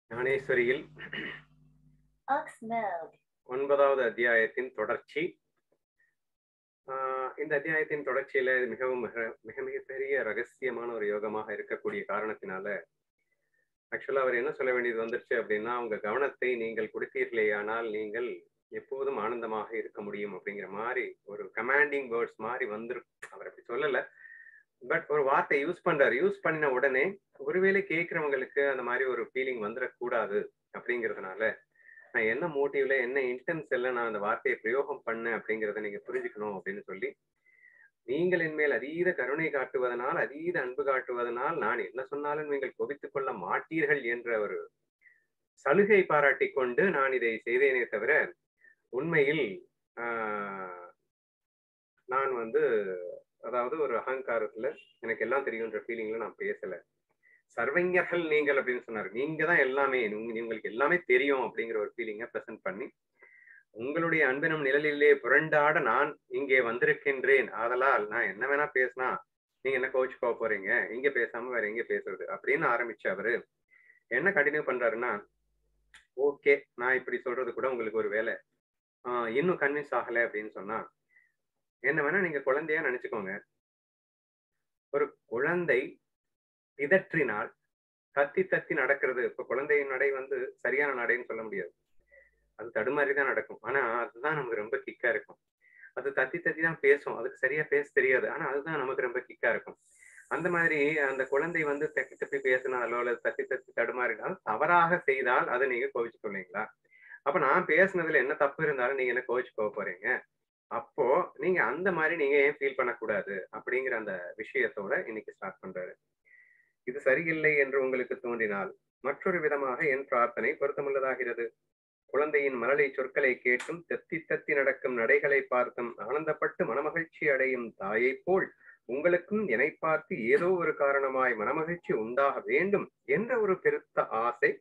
ஞானேஸ்வரியில் Ox mode. ஒன்பதாவது அத்தியாயத்தின் தொடர்ச்சி ஆஹ் இந்த அத்தியாயத்தின் தொடர்ச்சியில இது மிகவும் மிக மிக மிக பெரிய ரகசியமான ஒரு யோகமாக இருக்கக்கூடிய காரணத்தினால ஆக்சுவலா அவர் என்ன சொல்ல வேண்டியது வந்துருச்சு அப்படின்னா உங்க கவனத்தை நீங்கள் கொடுத்தீர்களேயானால் நீங்கள் எப்போதும் ஆனந்தமாக இருக்க முடியும் அப்படிங்கிற மாதிரி ஒரு கமாண்டிங் வேர்ட்ஸ் மாதிரி வந்துரும் அவர் அப்படி சொல்லல பட் ஒரு வார்த்தை யூஸ் பண்றாரு யூஸ் பண்ணின உடனே ஒருவேளை கேட்கறவங்களுக்கு அந்த மாதிரி ஒரு ஃபீலிங் வந்துடக்கூடாது அப்படிங்கிறதுனால நான் என்ன மோட்டிவ்ல என்ன இன்டென்ஸ்ல நான் அந்த வார்த்தையை பிரயோகம் பண்ணேன் அப்படிங்கிறத நீங்க புரிஞ்சுக்கணும் அப்படின்னு சொல்லி நீங்கள் என் மேல் அதீத கருணை காட்டுவதனால் அதீத அன்பு காட்டுவதனால் நான் என்ன சொன்னாலும் நீங்கள் கொவித்துக் கொள்ள மாட்டீர்கள் என்ற ஒரு சலுகை பாராட்டி கொண்டு நான் இதை செய்தேனே தவிர உண்மையில் ஆஹ், நான் வந்து அதாவது ஒரு அகங்காரத்துல எனக்கு எல்லாம் தெரியுன்ற ஃபீலிங்ல நான் பேசல சர்வஞர்கள் நீங்கள் அப்படின்னு சொன்னார் நீங்க தான் எல்லாமே உங்க- உங்களுக்கு எல்லாமே தெரியும் அப்படிங்கிற ஒரு ஃபீலிங்கை ப்ரெசென்ட் பண்ணி உங்களுடைய அன்பினும் நிழலிலே புரண்டாட நான் இங்கே வந்திருக்கின்றேன் ஆதலால் நான் என்ன வேணா பேசினா நீங்க என்ன கோச் போக போறீங்க இங்க பேசாம வேற எங்க பேசுறது அப்படின்னு ஆரம்பிச்சு அவரு என்ன கண்டினியூ பண்றாருன்னா ஓகே நான் இப்படி சொல்றது கூட உங்களுக்கு ஒரு வேலை ஆஹ் இன்னும் கன்வின்ஸ் ஆகல அப்படின்னு சொன்னா என்ன வேணா நீங்க குழந்தையா நினைச்சுக்கோங்க ஒரு குழந்தை பிதற்றினால் தத்தி தத்தி நடக்கிறது இப்ப குழந்தையின் நடை வந்து சரியான நடைன்னு சொல்ல முடியாது அது தடுமாறி தான் நடக்கும் ஆனா அதுதான் நமக்கு ரொம்ப கிக்கா இருக்கும் அது தத்தி தத்தி தான் பேசும் அதுக்கு சரியா பேச தெரியாது ஆனா அதுதான் நமக்கு ரொம்ப கிக்கா இருக்கும் அந்த மாதிரி அந்த குழந்தை வந்து தப்பி தப்பி பேசினாலோ அல்லது தத்தி தத்தி தடுமாறினாலும் தவறாக செய்தால் அதை நீங்க கோவிச்சு கொள்வீங்களா அப்ப நான் பேசுனதுல என்ன தப்பு இருந்தாலும் நீங்க என்ன கோவிச்சு போக போறீங்க அப்போ நீங்க அந்த மாதிரி நீங்க ஏன் ஃபீல் பண்ணக்கூடாது அப்படிங்கிற அந்த விஷயத்தோட இன்னைக்கு ஸ்டார்ட் பண்றாரு இது சரியில்லை என்று உங்களுக்கு தோன்றினால் மற்றொரு விதமாக என் பிரார்த்தனை பொருத்தமுள்ளதாகிறது குழந்தையின் மழலை சொற்களை கேட்டும் தத்தி தத்தி நடக்கும் நடைகளை பார்த்தும் ஆனந்தப்பட்டு மனமகிழ்ச்சி அடையும் தாயைப் போல் உங்களுக்கும் என்னை பார்த்து ஏதோ ஒரு காரணமாய் மனமகிழ்ச்சி உண்டாக வேண்டும் என்ற ஒரு பெருத்த ஆசை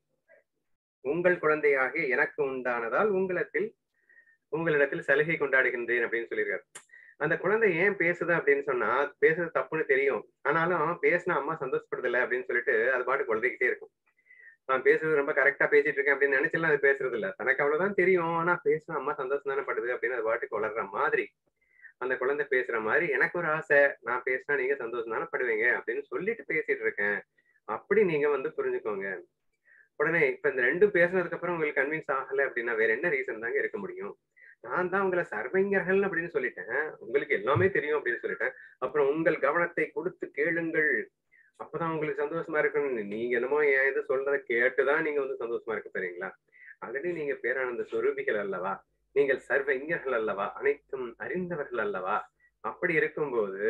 உங்கள் குழந்தையாகிய எனக்கு உண்டானதால் உங்களிடத்தில் உங்களிடத்தில் சலுகை கொண்டாடுகின்றேன் அப்படின்னு சொல்லியிருக்காரு அந்த குழந்தை ஏன் பேசுது அப்படின்னு சொன்னா பேசுறது தப்புன்னு தெரியும் ஆனாலும் பேசினா அம்மா சந்தோஷப்படுதில்ல அப்படின்னு சொல்லிட்டு அது பாட்டு குழந்தைகிட்டே இருக்கும் நான் பேசுறது ரொம்ப கரெக்டா பேசிட்டு இருக்கேன் அப்படின்னு நினைச்சலாம் அது பேசுறது இல்ல தனக்கு அவ்வளவுதான் தெரியும் ஆனா பேசினா அம்மா சந்தோஷம் தானே படுது அப்படின்னு அது பாட்டுக்கு வளர்ற மாதிரி அந்த குழந்தை பேசுற மாதிரி எனக்கு ஒரு ஆசை நான் பேசினா நீங்க சந்தோஷம் தானே படுவீங்க அப்படின்னு சொல்லிட்டு பேசிட்டு இருக்கேன் அப்படி நீங்க வந்து புரிஞ்சுக்கோங்க உடனே இப்ப இந்த ரெண்டும் பேசுனதுக்கு அப்புறம் உங்களுக்கு கன்வின்ஸ் ஆகல அப்படின்னா வேற என்ன ரீசன் தாங்க இருக்க முடியும் நான் தான் உங்களை சர்வஞர்கள் அப்படின்னு சொல்லிட்டேன் உங்களுக்கு எல்லாமே தெரியும் அப்படின்னு சொல்லிட்டேன் அப்புறம் உங்கள் கவனத்தை கொடுத்து கேளுங்கள் அப்பதான் உங்களுக்கு சந்தோஷமா இருக்கணும் நீங்க என்னமோ என் இது சொல்றதை கேட்டுதான் நீங்க வந்து சந்தோஷமா இருக்க போறீங்களா ஆல்ரெடி நீங்க பேரானந்த சொரூபிகள் அல்லவா நீங்கள் சர்வஞர்கள் அல்லவா அனைத்தும் அறிந்தவர்கள் அல்லவா அப்படி இருக்கும்போது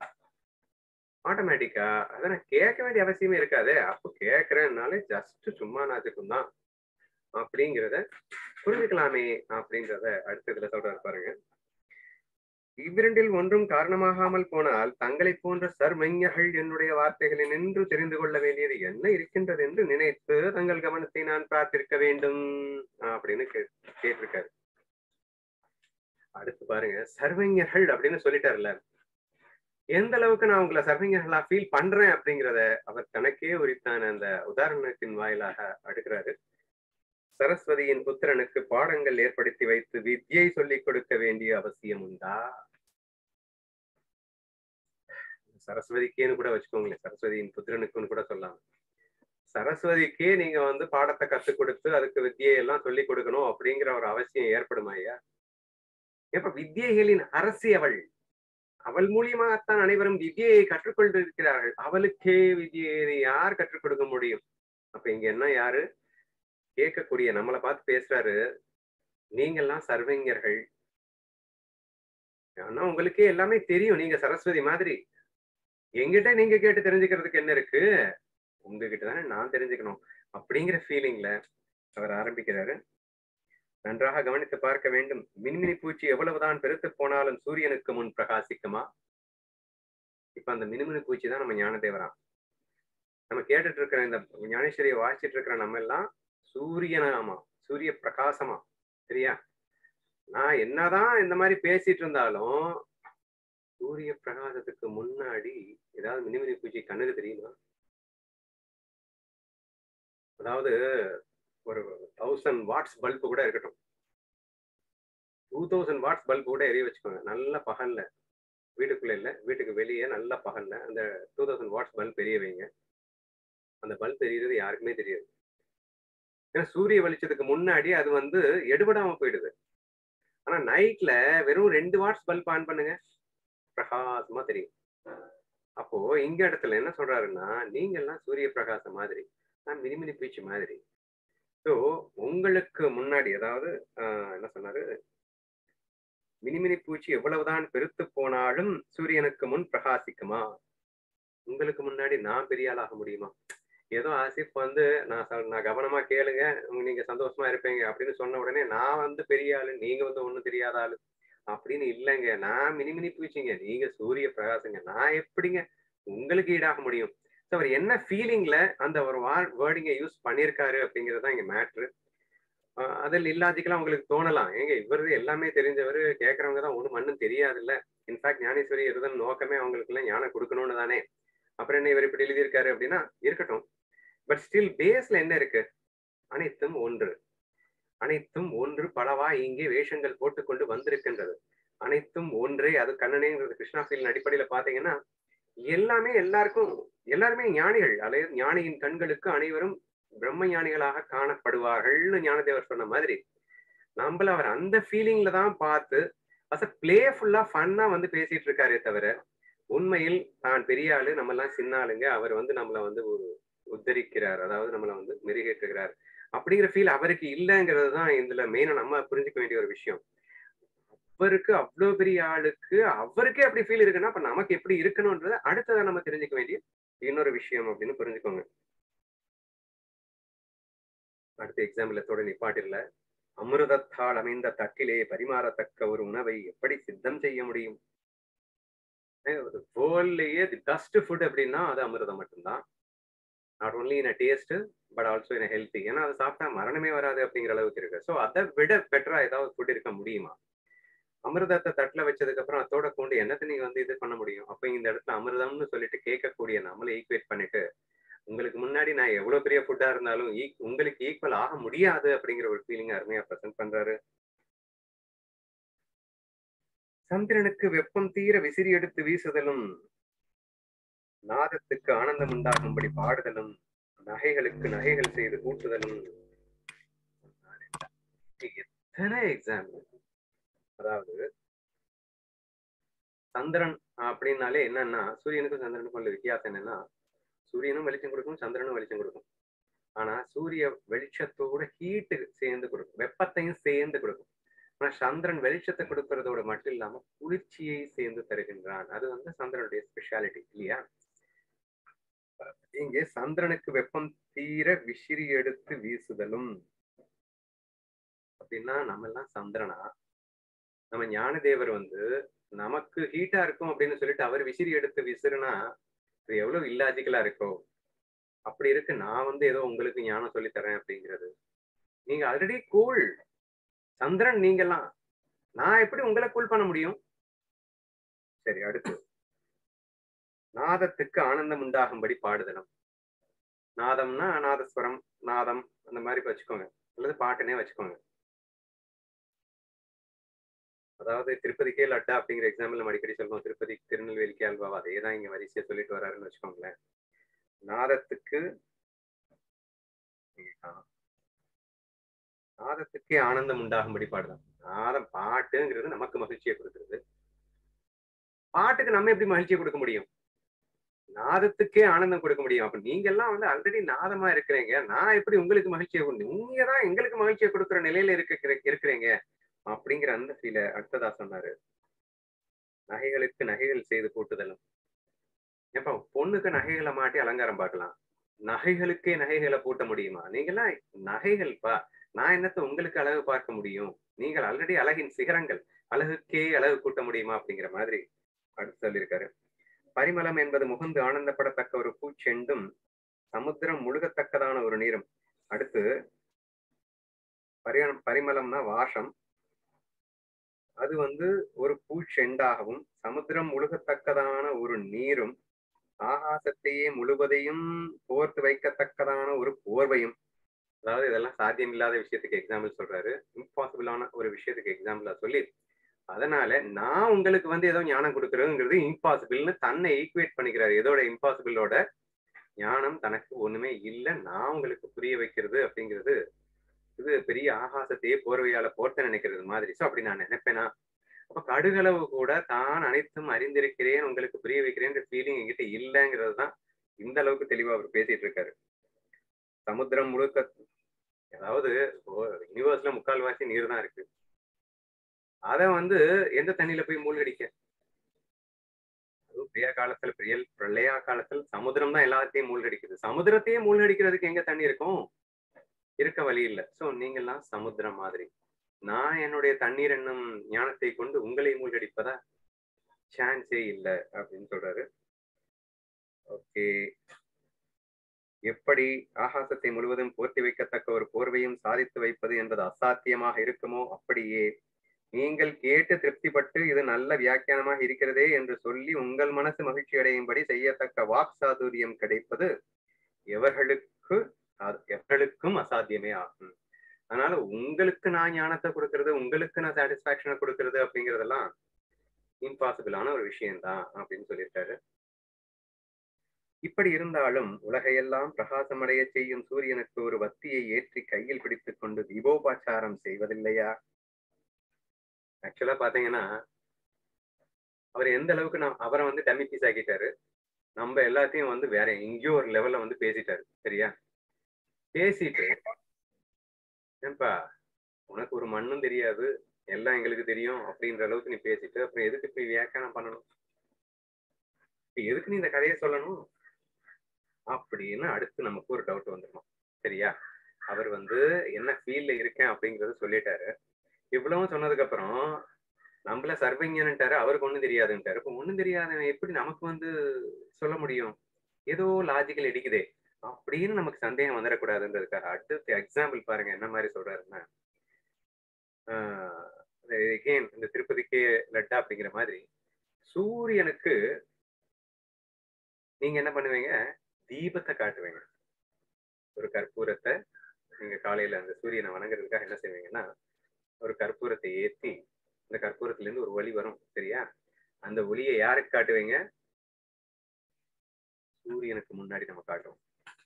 ஆட்டோமேட்டிக்கா அதை நான் கேட்க வேண்டிய அவசியமே இருக்காது அப்போ கேட்கறேன்னாலே ஜஸ்ட் சும்மா நாச்சுக்கும் தான் அப்படிங்கிறத புரிஞ்சுக்கலாமே அப்படின்றத அடுத்ததுல சொல்றாரு பாருங்க இவ்விரண்டில் ஒன்றும் காரணமாகாமல் போனால் தங்களைப் போன்ற சர்மஞர்கள் என்னுடைய வார்த்தைகளை நின்று தெரிந்து கொள்ள வேண்டியது என்ன இருக்கின்றது என்று நினைத்து தங்கள் கவனத்தை நான் பார்த்திருக்க வேண்டும் அப்படின்னு கே கேட்டிருக்காரு அடுத்து பாருங்க சர்வஞர்கள் அப்படின்னு சொல்லிட்டாருல்ல எந்த அளவுக்கு நான் உங்களை சர்வஞர்களா ஃபீல் பண்றேன் அப்படிங்கிறத அவர் தனக்கே உரித்தான அந்த உதாரணத்தின் வாயிலாக அடுக்கிறாரு சரஸ்வதியின் புத்திரனுக்கு பாடங்கள் ஏற்படுத்தி வைத்து வித்யை சொல்லிக் கொடுக்க வேண்டிய அவசியம் உண்டா சரஸ்வதிக்கேன்னு கூட வச்சுக்கோங்களேன் சரஸ்வதியின் புத்திரனுக்குன்னு கூட சொல்லலாம் சரஸ்வதிக்கே நீங்க வந்து பாடத்தை கத்துக் கொடுத்து அதுக்கு வித்தியை எல்லாம் சொல்லி கொடுக்கணும் அப்படிங்கிற ஒரு அவசியம் ஏற்படுமா ஐயா இப்ப வித்தியைகளின் அரசி அவள் அவள் மூலியமாகத்தான் அனைவரும் வித்தியை கற்றுக்கொண்டிருக்கிறார்கள் அவளுக்கே வித்தியை யார் கற்றுக் கொடுக்க முடியும் அப்ப இங்க என்ன யாரு கேட்கக்கூடிய நம்மளை பார்த்து பேசுறாரு நீங்கெல்லாம் சர்வஞர்கள் ஆனா உங்களுக்கே எல்லாமே தெரியும் நீங்க சரஸ்வதி மாதிரி எங்கிட்ட நீங்க கேட்டு தெரிஞ்சுக்கிறதுக்கு என்ன இருக்கு உங்ககிட்ட தானே நான் தெரிஞ்சுக்கணும் அப்படிங்கிற ஃபீலிங்ல அவர் ஆரம்பிக்கிறாரு நன்றாக கவனித்து பார்க்க வேண்டும் மின்மினி பூச்சி எவ்வளவுதான் பெருத்து போனாலும் சூரியனுக்கு முன் பிரகாசிக்குமா இப்ப அந்த மினுமினி பூச்சி தான் நம்ம ஞானதேவரா நம்ம கேட்டுட்டு இருக்கிற இந்த ஞானேஸ்வரியை வாசிச்சுட்டு இருக்கிற நம்ம எல்லாம் சூரியனாமா சூரிய பிரகாசமா சரியா நான் என்னதான் இந்த மாதிரி பேசிட்டு இருந்தாலும் சூரிய பிரகாசத்துக்கு முன்னாடி ஏதாவது மினிமினி பூச்சி கண்ணுக்கு தெரியுமா அதாவது ஒரு தௌசண்ட் வாட்ஸ் பல்பு கூட இருக்கட்டும் டூ தௌசண்ட் வாட்ஸ் பல்பு கூட எரிய வச்சுக்கோங்க நல்ல பகல்ல வீட்டுக்குள்ள இல்ல வீட்டுக்கு வெளியே நல்ல பகல்ல அந்த டூ தௌசண்ட் வாட்ஸ் பல்ப் எரிய வைங்க அந்த பல்ப் எரியறது யாருக்குமே தெரியாது ஏன்னா சூரிய வெளிச்சத்துக்கு முன்னாடி அது வந்து எடுபடாம போயிடுது ஆனா நைட்ல வெறும் ரெண்டு வாட்ஸ் பல்ப் ஆன் பண்ணுங்க பிரகாசமா தெரியும் அப்போ இங்க இடத்துல என்ன சொல்றாருன்னா நீங்க எல்லாம் சூரிய பிரகாசம் மாதிரி நான் மினிமினி பூச்சி மாதிரி ஸோ உங்களுக்கு முன்னாடி அதாவது ஆஹ், என்ன சொன்னாரு மினிமினி பூச்சி எவ்வளவுதான் பெருத்து போனாலும் சூரியனுக்கு முன் பிரகாசிக்குமா உங்களுக்கு முன்னாடி நான் பெரிய ஆளாக முடியுமா ஏதோ ஆசிப் வந்து நான் சொல்- நான் கவனமா கேளுங்க உங்க- நீங்க சந்தோஷமா இருப்பீங்க அப்படின்னு சொன்ன உடனே நான் வந்து பெரிய ஆளு நீங்க வந்து ஒண்ணும் தெரியாத ஆளு அப்படின்னு இல்லைங்க நான் மினிமினி பூச்சிங்க நீங்க சூரிய பிரகாசங்க நான் எப்படிங்க உங்களுக்கு ஈடாக முடியும் ஸோ அவர் என்ன ஃபீலிங்ல அந்த ஒரு வேர்டிங்கை யூஸ் பண்ணியிருக்காரு அப்படிங்கிறது தான் இங்க மேட்ரு அதில் இல்லாஜிக்கெல்லாம் உங்களுக்கு தோணலாம் ஏங்க இவரது எல்லாமே தெரிஞ்சவர் கேட்கறவங்க தான் ஒன்றும் மண்ணும் தெரியாதுல்ல இன்ஃபேக்ட் ஞானேஸ்வரி இருதன் நோக்கமே அவங்களுக்கு எல்லாம் ஞானம் கொடுக்கணும்னு தானே அப்புறம் என்ன இவர் இப்படி எழுதியிருக்காரு அப்படின்னா இருக்கட்டும் பட் ஸ்டில் பேஸ்ல என்ன இருக்கு அனைத்தும் ஒன்று அனைத்தும் ஒன்று பலவா இங்கே வேஷங்கள் போட்டுக்கொண்டு வந்திருக்கின்றது அனைத்தும் ஒன்றே அது கண்ணனேங்கிறது கிருஷ்ணா ஃபீலின் அடிப்படையில பாத்தீங்கன்னா எல்லாமே எல்லாருக்கும் எல்லாருமே ஞானிகள் அதாவது ஞானியின் கண்களுக்கு அனைவரும் பிரம்ம ஞானிகளாக காணப்படுவார்கள்னு ஞானதேவர் சொன்ன மாதிரி நம்மள அவர் அந்த ஃபீலிங்ல தான் பார்த்து அஸ் அ பிளேஃபுல்லா ஃபன்னா வந்து பேசிட்டு இருக்காரே தவிர உண்மையில் தான் பெரிய ஆளு நம்ம எல்லாம் சின்ன ஆளுங்க அவர் வந்து நம்மள வந்து ஒரு உத்தரிக்கிறார் அதாவது நம்மள வந்து மெருகேற்றுகிறார் அப்படிங்கிற ஃபீல் அவருக்கு இல்லைங்கிறது தான் இதுல மெயினா நம்ம புரிஞ்சுக்க வேண்டிய ஒரு விஷயம் அவருக்கு அவ்வளவு பெரிய ஆளுக்கு அவருக்கே அப்படி ஃபீல் இருக்குன்னா அப்ப நமக்கு எப்படி இருக்கணும்ன்றத அடுத்ததை நம்ம தெரிஞ்சுக்க வேண்டிய இன்னொரு விஷயம் அப்படின்னு புரிஞ்சுக்கோங்க அடுத்த எக்ஸாம்பிள் எத்தோட நிப்பாட்டில்ல அமிர்தத்தால் அமைந்த தட்டிலே பரிமாறத்தக்க ஒரு உணவை எப்படி சித்தம் செய்ய முடியும் வேர்ல்ட்லயே தி பெஸ்ட் ஃபுட் அப்படின்னா அது அமிர்தம் மட்டும்தான் not only in taste but also in healthy ஏன்னா அதை சாப்பிட்டா மரணமே வராது அப்படிங்கிற அளவுக்கு இருக்கு ஸோ அதை விட பெட்டரா ஏதாவது ஃபுட் இருக்க முடியுமா அமிர்தத்தை தட்டுல வச்சதுக்கு அப்புறம் அதோட கொண்டு என்னத்தை நீங்க வந்து இது பண்ண முடியும் அப்ப இந்த இடத்துல அமிர்தம்னு சொல்லிட்டு கேட்கக்கூடிய நம்மளை ஈக்குவேட் பண்ணிட்டு உங்களுக்கு முன்னாடி நான் எவ்வளவு பெரிய ஃபுட்டா இருந்தாலும் ஈக்- உங்களுக்கு ஈக்குவல் ஆக முடியாது அப்படிங்கிற ஒரு ஃபீலிங் அருமையா ப்ரெசென்ட் பண்றாரு சந்திரனுக்கு வெப்பம் தீர விசிறி எடுத்து வீசுதலும் நாதத்துக்கு ஆனந்தம் உண்டாகும்படி பாடுதலும் நகைகளுக்கு நகைகள் செய்து கூட்டுதலும் எத்தனை எக்ஸாம்பிள் அதாவது சந்திரன் அப்படின்னாலே என்னன்னா சூரியனுக்கும் சந்திரனுக்கும் உள்ள வித்தியாசம் என்னன்னா சூரியனும் வெளிச்சம் கொடுக்கும் சந்திரனும் வெளிச்சம் கொடுக்கும் ஆனா சூரிய வெளிச்சத்தோட ஹீட்டு சேர்ந்து கொடுக்கும் வெப்பத்தையும் சேர்ந்து கொடுக்கும் ஆனா சந்திரன் வெளிச்சத்தை கொடுக்கறதோட மட்டும் இல்லாம குளிர்ச்சியை சேர்ந்து தருகின்றான் அது வந்து சந்திரனுடைய ஸ்பெஷாலிட்டி இல்லையா இங்கே சந்திரனுக்கு வெப்பம் தீர விசிறி எடுத்து வீசுதலும் அப்படின்னா நம்ம எல்லாம் சந்திரனா நம்ம ஞானதேவர் வந்து நமக்கு ஹீட்டா இருக்கும் அப்படின்னு சொல்லிட்டு அவர் விசிறி எடுத்து விசிறுனா இது எவ்வளவு இல்லாஜிக்கலா இருக்கோ அப்படி இருக்கு நான் வந்து ஏதோ உங்களுக்கு ஞானம் சொல்லி தரேன் அப்படிங்கிறது நீங்க ஆல்ரெடி கூல் சந்திரன் நீங்கெல்லாம் நான் எப்படி உங்களை கூல் பண்ண முடியும் சரி அடுத்து நாதத்துக்கு ஆனந்தம் உண்டாகும்படி பாடுதலும் நாதம்னா நாதஸ்வரம் நாதம் அந்த மாதிரி வச்சுக்கோங்க அல்லது பாட்டுனே வச்சுக்கோங்க அதாவது திருப்பதிக்கே லட்டா அப்படிங்கிற எக்ஸாம்பிள் நம்ம அடிக்கடி சொல்லுவோம் திருப்பதி திருநெல்வேலிக்கே அல்வாவா அதே தான் இங்க வரிசையா சொல்லிட்டு வராருன்னு வச்சுக்கோங்களேன் நாதத்துக்கு இங்க காணோம். நாதத்துக்கே ஆனந்தம் உண்டாகும்படி பாடுதான் நாதம் பாட்டுங்கிறது நமக்கு மகிழ்ச்சியை கொடுக்குறது பாட்டுக்கு நம்ம எப்படி மகிழ்ச்சியை கொடுக்க முடியும் நாதத்துக்கே ஆனந்தம் கொடுக்க முடியும் அப்ப நீங்க எல்லாம் வந்து ஆல்ரெடி நாதமா இருக்கிறீங்க நான் எப்படி உங்களுக்கு மகிழ்ச்சியை கொடுங்க நீங்க தான் எங்களுக்கு மகிழ்ச்சியை கொடுக்குற நிலையில இருக்க இருக்கிறீங்க அப்படிங்கிற அந்த ஃபீல அடுத்ததா சொன்னாரு நகைகளுக்கு நகைகள் செய்து கூட்டுதலும் ஏப்பா பொண்ணுக்கு நகைகளை மாட்டி அலங்காரம் பார்க்கலாம் நகைகளுக்கே நகைகளை பூட்ட முடியுமா நீங்கெல்லாம் நகைகள்ப்பா நான் என்னத்த உங்களுக்கு அழகு பார்க்க முடியும் நீங்கள் ஆல்ரெடி அழகின் சிகரங்கள் அழகுக்கே அழகு கூட்ட முடியுமா அப்படிங்கிற மாதிரி அடுத்து சொல்லியிருக்காரு பரிமளம் என்பது முகுந்து ஆனந்தப்படத்தக்க ஒரு பூச்செண்டும் சமுத்திரம் முழுகத்தக்கதான ஒரு நீரும் அடுத்து பரி பரிமளம்னா வாசம் அது வந்து ஒரு பூச்செண்டாகவும் சமுத்திரம் முழுகத்தக்கதான ஒரு நீரும் ஆகாசத்தையே முழுவதையும் போர்த்து வைக்கத்தக்கதான ஒரு போர்வையும் அதாவது இதெல்லாம் சாத்தியம் இல்லாத விஷயத்துக்கு எக்ஸாம்பிள் சொல்றாரு இம்பாசிபிளான ஒரு விஷயத்துக்கு எக்ஸாம்பிளா சொல்லி அதனால நான் உங்களுக்கு வந்து ஏதோ ஞானம் கொடுக்குறதுங்கிறது இம்பாசிபிள்னு தன்னை ஈக்குவேட் பண்ணிக்கிறாரு எதோட இம்பாசிபிளோட ஞானம் தனக்கு ஒண்ணுமே இல்லை நான் உங்களுக்கு புரிய வைக்கிறது அப்படிங்கிறது இது பெரிய ஆகாசத்தையே போர்வையால போர்த்த நினைக்கிறது மாதிரி ஸோ அப்படி நான் நினைப்பேனா அப்ப கடுகளவு கூட தான் அனைத்தும் அறிந்திருக்கிறேன் உங்களுக்கு புரிய வைக்கிறேன்ற ஃபீலிங் என்கிட்ட இல்லைங்கிறது தான் இந்த அளவுக்கு தெளிவா அவர் பேசிட்டு இருக்காரு சமுத்திரம் முழுக்க அதாவது யூனிவர்ஸ்ல முக்கால்வாசி நீர் தான் இருக்கு அத வந்து எந்த தண்ணியில போய் மூழ்கடிக்க அதுவும் பிரியா காலத்துல பிரிய பிரளயா காலத்துல சமுத்திரம் தான் எல்லாத்தையும் மூழ்கடிக்குது சமுத்திரத்தையே மூழ்கடிக்கிறதுக்கு எங்க தண்ணி இருக்கும் இருக்க வழி இல்லை சோ நீங்கெல்லாம் சமுத்திரம் மாதிரி நான் என்னுடைய தண்ணீர் என்னும் ஞானத்தை கொண்டு உங்களை மூழ்கடிப்பதா சான்ஸே இல்லை அப்படின்னு சொல்றாரு ஓகே எப்படி ஆகாசத்தை முழுவதும் போர்த்தி வைக்கத்தக்க ஒரு போர்வையும் சாதித்து வைப்பது என்பது அசாத்தியமாக இருக்குமோ அப்படியே நீங்கள் கேட்டு திருப்திப்பட்டு இது நல்ல வியாக்கியானமாக இருக்கிறதே என்று சொல்லி உங்கள் மனசு மகிழ்ச்சி அடையும்படி செய்யத்தக்க வாக் சாதுரியம் கிடைப்பது எவர்களுக்கு எவர்களுக்கும் அசாத்தியமே ஆகும் அதனால உங்களுக்கு நான் ஞானத்தை கொடுக்கறது உங்களுக்கு நான் சாட்டிஸ்பாக்சனை கொடுக்கறது அப்படிங்கறதெல்லாம் இம்பாசிபிளான ஒரு விஷயம்தான் அப்படின்னு சொல்லியிருக்காரு இப்படி இருந்தாலும் உலகையெல்லாம் பிரகாசமடைய செய்யும் சூரியனுக்கு ஒரு வத்தியை ஏற்றி கையில் பிடித்துக் கொண்டு தீபோபாச்சாரம் செய்வதில்லையா ஆக்சுவலா பாத்தீங்கன்னா அவர் எந்த அளவுக்கு நான் அவரை வந்து டம்மி பீஸ் ஆக்கிட்டாரு நம்ம எல்லாத்தையும் வந்து வேற எங்கேயோ ஒரு லெவல்ல வந்து பேசிட்டாரு சரியா பேசிட்டு ஏன்பா உனக்கு ஒரு மண்ணும் தெரியாது எல்லாம் எங்களுக்கு தெரியும் அப்படின்ற அளவுக்கு நீ பேசிட்டு அப்புறம் எதுக்கு இப்ப வியாக்கியானம் பண்ணணும் எதுக்கு நீ இந்த கதையை சொல்லணும் அப்படின்னு அடுத்து நமக்கு ஒரு டவுட் வந்துடணும் சரியா அவர் வந்து என்ன ஃபீல்ட்ல இருக்கேன் அப்படிங்கறத சொல்லிட்டாரு இவ்வளவும் சொன்னதுக்கு அப்புறம் நம்மள சர்வஞன்ட்டாரு அவருக்கு ஒண்ணும் தெரியாதுன்ட்டாரு இப்ப ஒண்ணும் தெரியாதவன் எப்படி நமக்கு வந்து சொல்ல முடியும் ஏதோ லாஜிக்கல் இடிக்குதே அப்படின்னு நமக்கு சந்தேகம் வந்துடக்கூடாதுன்றதுக்காக அடுத்த எக்ஸாம்பிள் பாருங்க என்ன மாதிரி சொல்றாருன்னா எகெயின் இந்த திருப்பதிக்கே லட்டா அப்படிங்கிற மாதிரி சூரியனுக்கு நீங்க என்ன பண்ணுவீங்க தீபத்தை காட்டுவீங்க ஒரு கற்பூரத்தை நீங்க காலையில அந்த சூரியனை வணங்குறதுக்காக என்ன செய்வீங்கன்னா ஒரு கற்பூரத்தை ஏத்தி அந்த கற்பூரத்துல இருந்து ஒரு ஒளி வரும் சரியா அந்த ஒளியை யாருக்கு காட்டுவீங்க சூரியனுக்கு முன்னாடி நம்ம காட்டுவோம்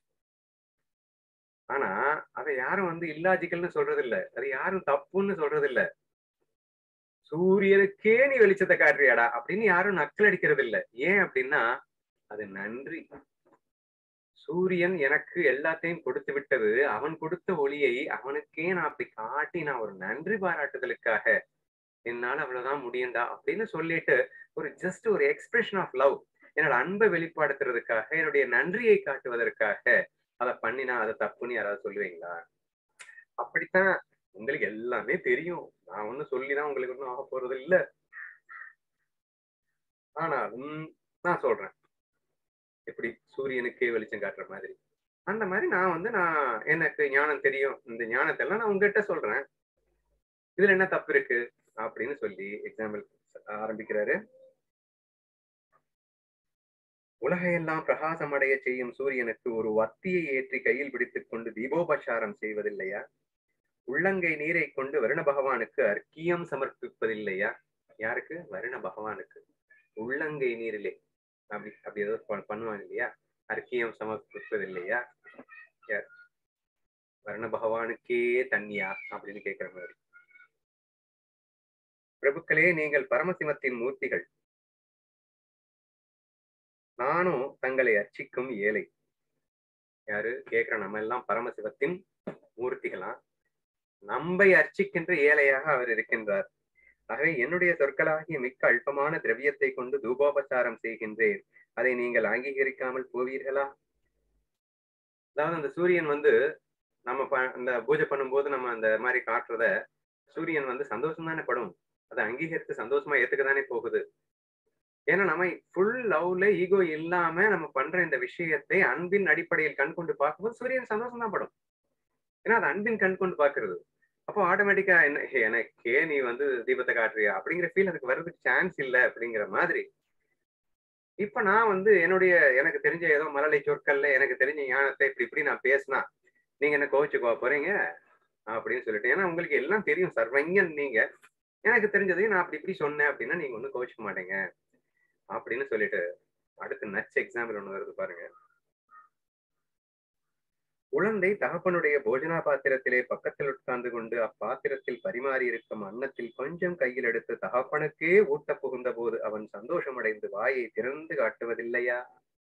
ஆனா அதை யாரும் வந்து இல்லாஜிக்கல்னு சொல்றது இல்ல அது யாரும் தப்புன்னு சொல்றது இல்ல சூரியனுக்கே நீ வெளிச்சத்தை காட்டுறியாடா அப்படின்னு யாரும் நக்கல் அடிக்கிறது இல்ல ஏன் அப்படின்னா அது நன்றி சூரியன் எனக்கு எல்லாத்தையும் கொடுத்து விட்டது அவன் கொடுத்த ஒளியை அவனுக்கே நான் அப்படி காட்டி நான் ஒரு நன்றி பாராட்டுதலுக்காக என்னால அவ்வளவுதான் முடியும்டா அப்படின்னு சொல்லிட்டு ஒரு ஜஸ்ட் ஒரு எக்ஸ்பிரஷன் ஆஃப் லவ் என்னோட அன்பை வெளிப்படுத்துறதுக்காக என்னுடைய நன்றியை காட்டுவதற்காக அதை பண்ணினா அதை தப்புன்னு யாராவது சொல்லுவீங்களா அப்படித்தான் உங்களுக்கு எல்லாமே தெரியும் நான் ஒன்னும் சொல்லிதான் உங்களுக்கு ஒன்றும் ஆக போறது இல்ல ஆனாலும் நான் சொல்றேன் எப்படி சூரியனுக்கே வெளிச்சம் காட்டுற மாதிரி அந்த மாதிரி நான் வந்து நான் எனக்கு ஞானம் தெரியும் இந்த ஞானத்தை எல்லாம் நான் உங்ககிட்ட சொல்றேன் இதுல என்ன தப்பு இருக்கு அப்படின்னு சொல்லி எக்ஸாம்பிள் ஆரம்பிக்கிறாரு உலகையெல்லாம் பிரகாசம் அடைய செய்யும் சூரியனுக்கு ஒரு வத்தியை ஏற்றி கையில் பிடித்துக் கொண்டு தீபோபசாரம் செய்வதில்லையா உள்ளங்கை நீரை கொண்டு வருண பகவானுக்கு அர்க்கியம் சமர்ப்பிப்பதில்லையா யாருக்கு வருண பகவானுக்கு உள்ளங்கை நீரிலே அப்படி அப்படி ஏதோ பண்ணுவாங்க இல்லையா அர்க்கியம் சமர்ப்பிப்பதில்லையா யார் வருண பகவானுக்கே தண்ணியா அப்படின்னு கேட்கிற மாதிரி பிரபுக்களே நீங்கள் பரமசிவத்தின் மூர்த்திகள் நானும் தங்களை அர்ச்சிக்கும் ஏழை யாரு கேக்குற நம்ம எல்லாம் பரமசிவத்தின் மூர்த்திகளா நம்பை அர்ச்சிக்கின்ற ஏழையாக அவர் இருக்கின்றார் ஆகவே என்னுடைய சொற்களாகிய மிக்க அல்பமான திரவியத்தை கொண்டு தூபோபசாரம் செய்கின்றேன் அதை நீங்கள் அங்கீகரிக்காமல் போவீர்களா அதாவது அந்த சூரியன் வந்து நம்ம அந்த பூஜை பண்ணும்போது நம்ம அந்த மாதிரி காட்டுறத சூரியன் வந்து சந்தோஷம் தானே படும் அதை அங்கீகரித்து சந்தோஷமா ஏத்துக்க தானே போகுது ஏன்னா நம்ம ஃபுல் லவ்ல ஈகோ இல்லாம நம்ம பண்ற இந்த விஷயத்தை அன்பின் அடிப்படையில் கண் கொண்டு பார்க்கும்போது சூரியன் சந்தோஷம் தான் படும் ஏன்னா அது அன்பின் கண் கொண்டு பாக்குறது அப்போ ஆட்டோமேட்டிக்கா என்ன எனக்கே நீ வந்து தீபத்தை காட்டுறியா அப்படிங்கிற ஃபீல் அதுக்கு வர்றதுக்கு சான்ஸ் இல்லை அப்படிங்கிற மாதிரி இப்ப நான் வந்து என்னுடைய எனக்கு தெரிஞ்ச ஏதோ மலலை சொற்கள்ல எனக்கு தெரிஞ்ச ஞானத்தை இப்படி இப்படி நான் பேசினா நீங்க என்ன கோவிச்சுக்கோ போறீங்க அப்படின்னு சொல்லிட்டு ஏன்னா உங்களுக்கு எல்லாம் தெரியும் சர்வங்கன் நீங்க எனக்கு தெரிஞ்சதையும் நான் அப்படி இப்படி சொன்னேன் அப்படின்னா நீங்க ஒன்றும் கோவிச்சுக்க மாட்டீங்க அப்படின்னு சொல்லிட்டு அடுத்து நச்சு எக்ஸாம்பிள் ஒண்ணு வருது பாருங்க குழந்தை தகப்பனுடைய போஜனா பாத்திரத்திலே பக்கத்தில் உட்கார்ந்து கொண்டு அப்பாத்திரத்தில் பரிமாறி இருக்கும் அன்னத்தில் கொஞ்சம் கையில் எடுத்து தகப்பனுக்கே ஊட்ட புகுந்த போது அவன் சந்தோஷமடைந்து வாயை திறந்து காட்டுவதில்லையா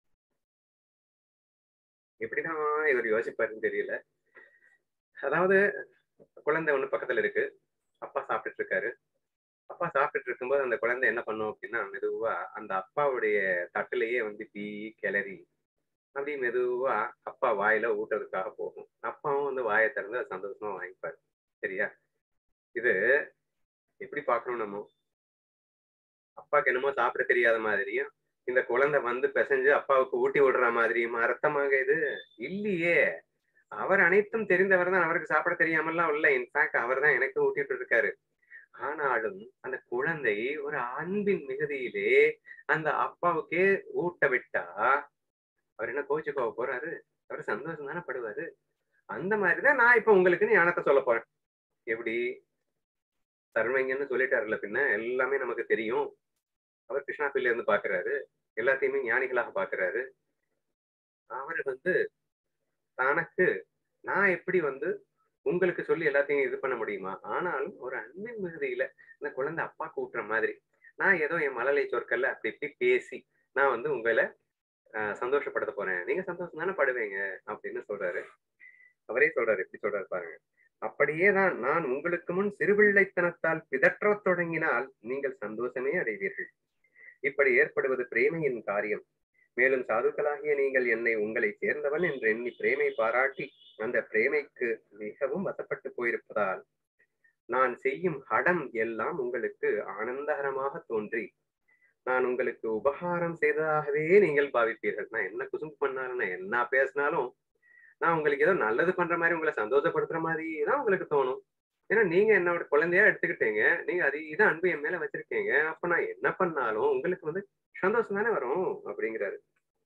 எப்படிதான் இவர் யோசிப்பாருன்னு தெரியல அதாவது குழந்தை ஒண்ணு பக்கத்துல இருக்கு அப்பா சாப்பிட்டுட்டு இருக்காரு அப்பா சாப்பிட்டுட்டு இருக்கும்போது அந்த குழந்தை என்ன பண்ணும் அப்படின்னா மெதுவா அந்த அப்பாவுடைய தட்டுலயே வந்து டீ கிளறி அப்படி மெதுவா அப்பா வாயில ஊட்டுறதுக்காக போகும் அப்பாவும் வந்து வாயை திறந்து அதை சந்தோஷமா வாங்கிப்பாரு சரியா இது எப்படி பார்க்கணும் நம்ம அப்பாக்கு என்னமோ சாப்பிட தெரியாத மாதிரியும் இந்த குழந்தை வந்து பிசைஞ்சு அப்பாவுக்கு ஊட்டி விடுற மாதிரியும் அர்த்தமாக இது இல்லையே அவர் அனைத்தும் தெரிந்தவர் தான் அவருக்கு சாப்பிட தெரியாமல்லாம் இல்ல இன்ஃபேக்ட் அவர் தான் எனக்கு ஊட்டிட்டு இருக்காரு ஆனாலும் அந்த குழந்தை ஒரு அன்பின் மிகுதியிலே அந்த அப்பாவுக்கே ஊட்ட விட்டா அவர் என்ன கோச்சுக்கோவ போறாரு அவர் சந்தோஷம் தானே படுவாரு அந்த மாதிரிதான் நான் இப்ப உங்களுக்கு ஞானத்தை சொல்ல போறேன் எப்படி சர்வங்கன்னு சொல்லிட்டாருல பின்ன எல்லாமே நமக்கு தெரியும் அவர் கிருஷ்ணாபில இருந்து பாக்குறாரு எல்லாத்தையுமே ஞானிகளாக பாக்குறாரு அவர் வந்து தனக்கு நான் எப்படி வந்து உங்களுக்கு சொல்லி எல்லாத்தையும் இது பண்ண முடியுமா ஆனாலும் ஒரு அன்பின் மிகுதியில இந்த குழந்தை அப்பா கூட்டுற மாதிரி நான் ஏதோ என் மழலை சொற்கள்ல அப்படி இப்படி பேசி நான் வந்து உங்களை ஆஹ் சந்தோஷப்படுத்த போறேன் நீங்க சந்தோஷம் தானே படுவீங்க அப்படின்னு சொல்றாரு அவரே சொல்றாரு எப்படி சொல்றாரு பாருங்க அப்படியே தான் நான் உங்களுக்கு முன் சிறுபிள்ளைத்தனத்தால் பிதற்றத் தொடங்கினால் நீங்கள் சந்தோஷமே அடைவீர்கள் இப்படி ஏற்படுவது பிரேமையின் காரியம் மேலும் சாதுக்களாகிய நீங்கள் என்னை உங்களை சேர்ந்தவன் என்று எண்ணி பிரேமை பாராட்டி அந்த பிரேமைக்கு மிகவும் வசப்பட்டு போயிருப்பதால் நான் செய்யும் ஹடம் எல்லாம் உங்களுக்கு ஆனந்தகரமாக தோன்றி நான் உங்களுக்கு உபகாரம் செய்ததாகவே நீங்கள் பாவிப்பீர்கள் நான் என்ன குசும்பு பண்ணாலும் நான் என்ன பேசினாலும் நான் உங்களுக்கு ஏதோ நல்லது பண்ற மாதிரி உங்களை சந்தோஷப்படுத்துற மாதிரி தான் உங்களுக்கு தோணும் ஏன்னா நீங்க என்னோட குழந்தையா எடுத்துக்கிட்டீங்க நீங்க அது இதான் அன்பு என் மேல வச்சிருக்கீங்க அப்ப நான் என்ன பண்ணாலும் உங்களுக்கு வந்து சந்தோஷம் தானே வரும் அப்படிங்கிறாரு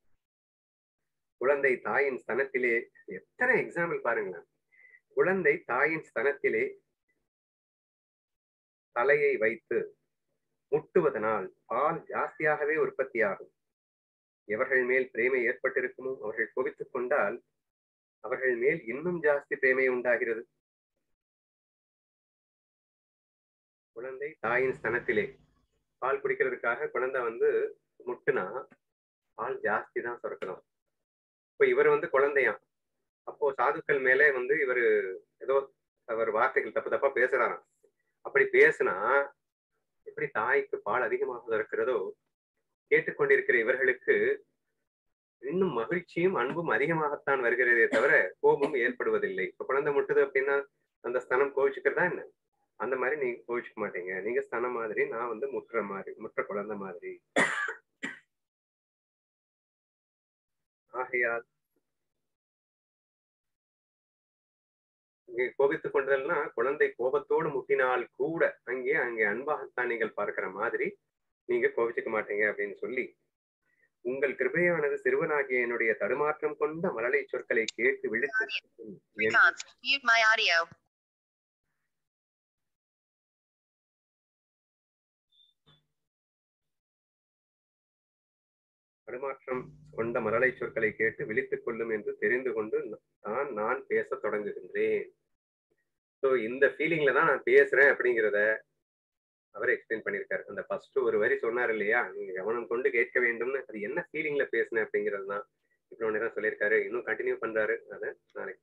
குழந்தை தாயின் ஸ்தனத்திலே எத்தனை எக்ஸாம்பிள் பாருங்களேன் குழந்தை தாயின் ஸ்தனத்திலே தலையை வைத்து முட்டுவதனால் பால் ஜாஸ்தியாகவே உற்பத்தியாகும் எவர்கள் மேல் பிரேமை ஏற்பட்டிருக்குமோ அவர்கள் கோபித்துக் கொண்டால் அவர்கள் மேல் இன்னும் ஜாஸ்தி பிரேமை உண்டாகிறது குழந்தை தாயின் ஸ்தனத்திலே பால் குடிக்கிறதுக்காக குழந்தை வந்து முட்டுனா பால் ஜாஸ்தி தான் சுரக்கணும் இப்போ இவர் வந்து குழந்தையாம் அப்போ சாதுக்கள் மேலே வந்து இவர் ஏதோ அவர் வார்த்தைகள் தப்பு தப்பா பேசுறாராம் அப்படி பேசுனா எப்படி தாய்க்கு பால் அதிகமாக இருக்கிறதோ கேட்டுக்கொண்டிருக்கிற இவர்களுக்கு இன்னும் மகிழ்ச்சியும் அன்பும் அதிகமாகத்தான் வருகிறதே தவிர கோபம் ஏற்படுவதில்லை இப்ப குழந்தை முட்டுது அப்படின்னா அந்த ஸ்தனம் கோவிச்சுக்கிறதா என்ன அந்த மாதிரி நீங்க கோவிச்சுக்க மாட்டீங்க நீங்க ஸ்தனம் மாதிரி நான் வந்து முட்டுற மாதிரி முற்ற குழந்தை மாதிரி ஆகையால் இங்கே கோபித்துக் கொண்டதுன்னா குழந்தை கோபத்தோடு முட்டினால் கூட அங்கே அங்கே அன்பாகத்தான் நீங்கள் பார்க்கிற மாதிரி நீங்க கோபிச்சுக்க மாட்டீங்க அப்படின்னு சொல்லி உங்கள் கிருபையானது சிறுவனாகிய என்னுடைய தடுமாற்றம் கொண்ட மழலை சொற்களை கேட்டு விழித்து என் Recon. Mute my audio. தடுமாற்றம் கொண்ட மழலை சொற்களை கேட்டு விழித்துக் கொள்ளும் என்று தெரிந்து கொண்டு தான் நான் பேசத் தொடங்குகின்றேன் ஸோ இந்த ஃபீலிங்ல தான் நான் பேசுறேன் அப்படிங்கிறத அவர் எக்ஸ்பிளைன் பண்ணியிருக்காரு அந்த ஃபர்ஸ்ட் ஒரு வரி சொன்னார் இல்லையா நீங்க கவனம் கொண்டு கேட்க வேண்டும்னு அது என்ன ஃபீலிங்ல பேசுனேன் அப்படிங்கிறது தான் இவ்வளவு நேரம் சொல்லியிருக்காரு இன்னும் கண்டினியூ பண்றாரு அதை நாளைக்கு